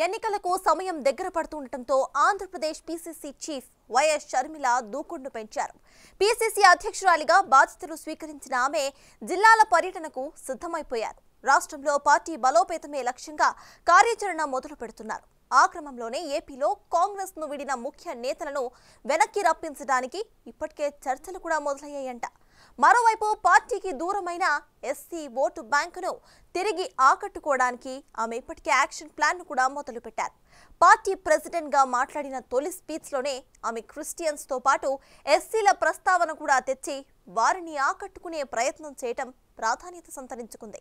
ఎన్నికలకు సమయం దగ్గర పడుతుండటంతో Andhra Pradesh PCC chief YS Sharmila దూకుడును పెంచారు పీసీసీ అధ్యక్షురాలిగా బాధ్యతలు స్వీకరించిన ఆమె జిల్లాల పర్యటనకు సిద్ధమైపోయారు రాష్ట్రంలో పార్టీ బలోపేతమే లక్ష్యంగా కార్యాచరణ మొదలు పెడుతున్నారు ఆ క్రమంలోనే ఏపీలో కాంగ్రెస్ ను విడిన ముఖ్య నేతలను వెనక్కి రప్పించడానికి ఇప్పటికే చర్చలు కూడా మొదలయ్యాయంట మరోవైపు పార్టీకి దూరమైన ఎస్సీ ఓటు బ్యాంకును తిరిగి ఆకట్టుకోవడానికి ఆమె ఇప్పటికే యాక్షన్ ప్లాన్ ను కూడా మొదలుపెట్టారు పార్టీ ప్రెసిడెంట్ గా మాట్లాడిన తొలి స్పీచ్ లోనే ఆమె క్రిస్టియన్స్ తో పాటు ఎస్సీల ప్రస్తావన కూడా తెచ్చి వారిని ఆకట్టుకునే ప్రయత్నం చేయటం ప్రాధాన్యత సంతరించుకుంది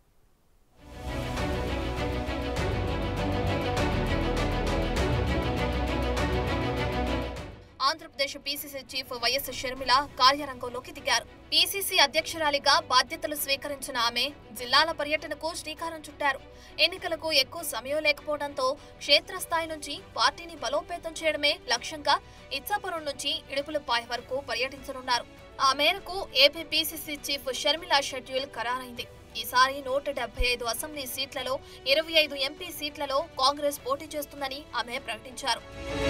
Andhra Pradesh PCC chief YS Sharmila కార్యరంగంలోకి దిగారు పీసీసీ అధ్యక్షురాలిగా బాధ్యతలు స్వీకరించిన ఆమె జిల్లాల పర్యటనకు శ్రీకారం చుట్టారు ఎన్నికలకు ఎక్కువ సమయం లేకపోవడంతో క్షేత్రస్థాయి నుంచి పార్టీని బలోపేతం చేయడమే లక్ష్యంగా ఇచ్చాపురం నుంచి ఇడుపులపాయ వరకు పర్యటించనున్నారు ఆ మేరకు AP PCC chief Sharmila schedule ఖరారైంది ఈసారి నూట డెబ్బై ఐదు అసెంబ్లీ సీట్లలో ఇరవై ఐదు ఎంపీ సీట్లలో కాంగ్రెస్ పోటీ చేస్తుందని ఆమె ప్రకటించారు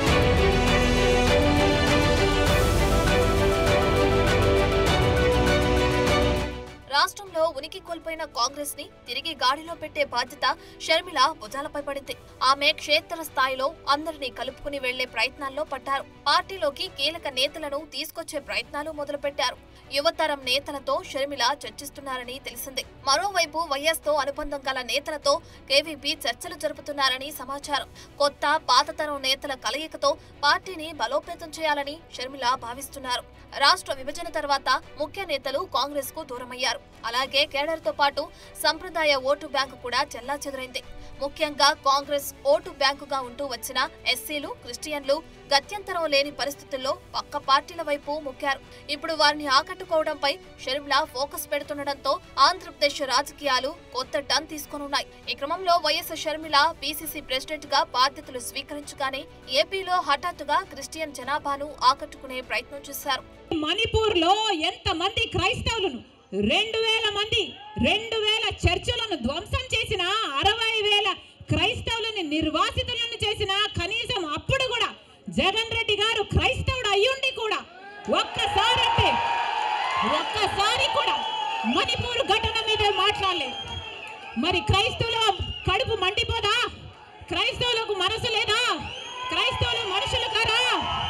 రాష్ట్రంలో ఉనికి కోల్పోయిన కాంగ్రెస్ ని తిరిగి గాడిలో పెట్టే బాధ్యత షర్మిల భుజాలపై పడింది ఆమె క్షేత్ర స్థాయిలో అందరినీ కలుపుకుని వెళ్లే ప్రయత్నాల్లో పడ్డారు పార్టీలోకి కీలక నేతలను తీసుకొచ్చే ప్రయత్నాలు మొదలుపెట్టారు యువతరం నేతలతో షర్మిల చర్చిస్తున్నారని తెలిసింది మరోవైపు వైఎస్ తో అనుబంధం గల నేతలతో కేవీపీ చర్చలు జరుపుతున్నారని సమాచారం కొత్త పాతతరం నేతల కలయికతో పార్టీని బలోపేతం చేయాలని షర్మిల భావిస్తున్నారు రాష్ట్ర విభజన తర్వాత ముఖ్య నేతలు కాంగ్రెస్ కు దూరమయ్యారు అలాగే కేడర్ తో పాటు సంప్రదాయ ఓటు బ్యాంకు కూడా చెల్లాచెదురైంది ముఖ్యంగా కాంగ్రెస్ ఓటు బ్యాంకుగా ఉంటూ వచ్చిన ఎస్సీలు క్రిస్టియన్లు గత్యంతరం లేని పరిస్థితుల్లో పక్క పార్టీల వైపు మొక్కారు ఇప్పుడు వారిని ఆకట్టుకోవడంపై షర్మిల ఫోకస్ పెడుతుండటంతో ఆంధ్రప్రదేశ్ రాజకీయాలు కొత్త టర్న్ తీసుకోనున్నాయి ఈ క్రమంలో వైఎస్ షర్మిల పీసీసీ ప్రెసిడెంట్ గా బాధ్యతలు స్వీకరించగానే ఏపీలో హఠాత్తుగా క్రిస్టియన్ జనాభాను ఆకట్టుకునే ప్రయత్నం చేశారు మణిపూర్ లో ఎంత మంది క్రైస్తవులను రెండు వేల మంది రెండు వేల చర్చలను ధ్వంసం చేసిన అరవై వేల క్రైస్తవులని నిర్వాసితులను చేసిన కనీసం అప్పుడు కూడా జగన్ రెడ్డి గారు క్రైస్తవుడు అయ్యుండి కూడా ఒక్కసారి అంటే ఒక్కసారి కూడా మణిపూర్ ఘటన మీదే మాట్లాడలేదు మరి క్రైస్తవుల కడుపు మండిపోదా క్రైస్తవులకు మనసు లేదా క్రైస్తవులు మనుషులు కారా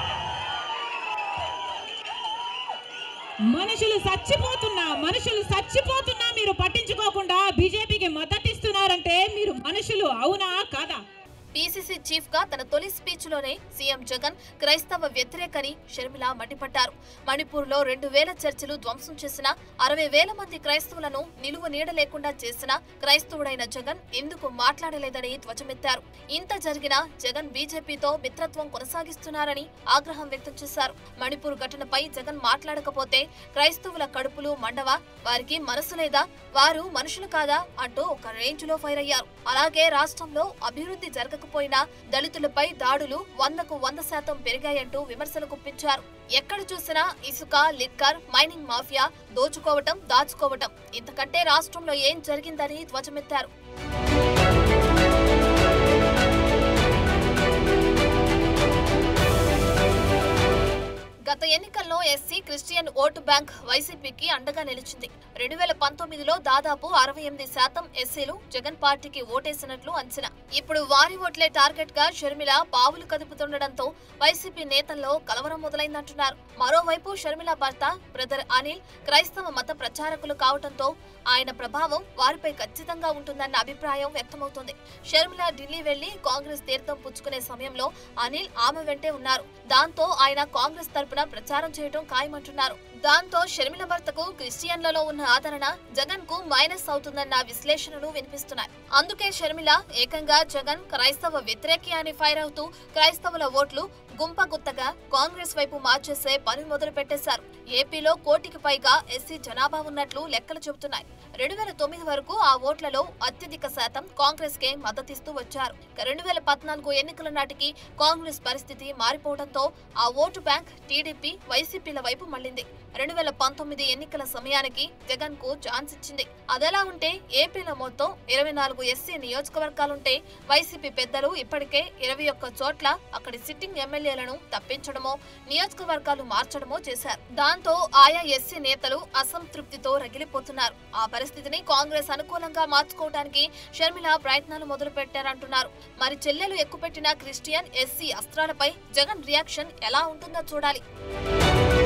మనుషులు చచ్చిపోతున్నా మనుషులు చచ్చిపోతున్నా మీరు పట్టించుకోకుండా బీజేపీకి మద్దతిస్తున్నారంటే మీరు మనుషులు అవునా కాదా పీసీసీ చీఫ్ గా తన తొలి స్పీచ్ లోనే సీఎం జగన్ క్రైస్తవ వ్యతిరేకని షర్మిల మండిపడ్డారు మణిపూర్ లో రెండు వేల చర్చిలు ధ్వంసం చేసిన అరవై వేల మంది క్రైస్తవులను నిలువ నీడ లేకుండా చేసిన క్రైస్తవుడైన జగన్ ఎందుకు మాట్లాడలేదని ధ్వజమెత్తారు ఇంత జరిగినా జగన్ బీజేపీతో మిత్రత్వం కొనసాగిస్తున్నారని ఆగ్రహం వ్యక్తం చేశారు మణిపూర్ ఘటనపై జగన్ మాట్లాడకపోతే క్రైస్తవుల కడుపులు మండవా వారికి మనసు లేదా వారు మనుషులు కాదా అంటూ ఒక రేంజ్ లో ఫైర్ అయ్యారు అలాగే రాష్ట్రంలో అభివృద్ధి జరగకపోయినా దళితులపై దాడులు వందకు వంద శాతం పెరిగాయంటూ విమర్శలు గుప్పించారు ఎక్కడ చూసినా ఇసుక లిక్కర్ మైనింగ్ మాఫియా దోచుకోవటం దాచుకోవటం ఇంతకంటే రాష్ట్రంలో ఏం జరిగిందని ధ్వజమెత్తారు గత ఎన్నికల్లో ఎస్సీ క్రిస్టియన్ ఓటు బ్యాంక్ వైసీపీకి అండగా నిలిచింది రెండు వేల పంతొమ్మిదిలో దాదాపు అరవై ఎనిమిది శాతం ఎస్సీలు జగన్ పార్టీకి ఓటేసినట్లు అంచనా ఇప్పుడు వారి ఓట్లే టార్గెట్ గా షర్మిల పావులు కదుపుతుండటంతో వైసీపీ నేతల్లో కలవరం మొదలైందంటున్నారు మరోవైపు షర్మిల భర్త బ్రదర్ అనిల్ క్రైస్తవ మత ప్రచారకులు కావడంతో ఆయన ప్రభావం వారిపై ఖచ్చితంగా ఉంటుందన్న అభిప్రాయం వ్యక్తమవుతుంది షర్మిల ఢిల్లీ వెళ్లి కాంగ్రెస్ తీర్థం పుచ్చుకునే సమయంలో అనిల్ ఆమె వెంటే ఉన్నారు దాంతో ఆయన కాంగ్రెస్ తరపున ప్రచారం చేయడం ఖాయమంటున్నారు దాంతో షర్మిల భర్తకు క్రిస్టియన్లలో ఉన్న ఆదరణ జగన్ కు మైనస్ అవుతుందన్న విశ్లేషణలు వినిపిస్తున్నాయి అందుకే షర్మిల ఏకంగా జగన్ క్రైస్తవ వ్యతిరేకి అని ఫైర్ అవుతూ క్రైస్తవుల ఓట్లు గుంపగుత్తగా కాంగ్రెస్ వైపు మార్చేసే పని మొదలు పెట్టేశారు ఏపీలో కోటికి పైగా ఎస్సీ జనాభా ఉన్నట్లు లెక్కలు చెబుతున్నాయి రెండు వేల తొమ్మిది వరకు ఆ ఓట్లలో అత్యధిక శాతం కాంగ్రెస్ కే మద్దతిస్తూ వచ్చారు రెండు వేల పద్నాలుగు ఎన్నికల నాటికి కాంగ్రెస్ పరిస్థితి మారిపోవడంతో ఆ ఓటు బ్యాంక్ టీడీపీ వైసీపీల వైపు మళ్లింది రెండు వేల పంతొమ్మిది ఎన్నికల సమయానికి జగన్ కు ఛాన్స్ ఇచ్చింది అదెలా ఉంటే ఏపీలో మొత్తం ఇరవై నాలుగు ఎస్సీ నియోజకవర్గాలుంటే వైసీపీ పెద్దలు ఇప్పటికే ఇరవై ఒక్క చోట్ల అక్కడి సిట్టింగ్ ఎమ్మెల్యేలను తప్పించడమో నియోజకవర్గాలు మార్చడమో చేశారు దాంతో ఆయా ఎస్సీ నేతలు అసంతృప్తితో రగిలిపోతున్నారు ఆ పరిస్థితిని కాంగ్రెస్ అనుకూలంగా మార్చుకోవడానికి షర్మిల ప్రయత్నాలు మొదలు పెట్టారంటున్నారు మరి చెల్లెలు ఎక్కుపెట్టిన క్రిస్టియన్ ఎస్సీ అస్త్రాలపై జగన్ రియాక్షన్ ఎలా ఉంటుందో చూడాలి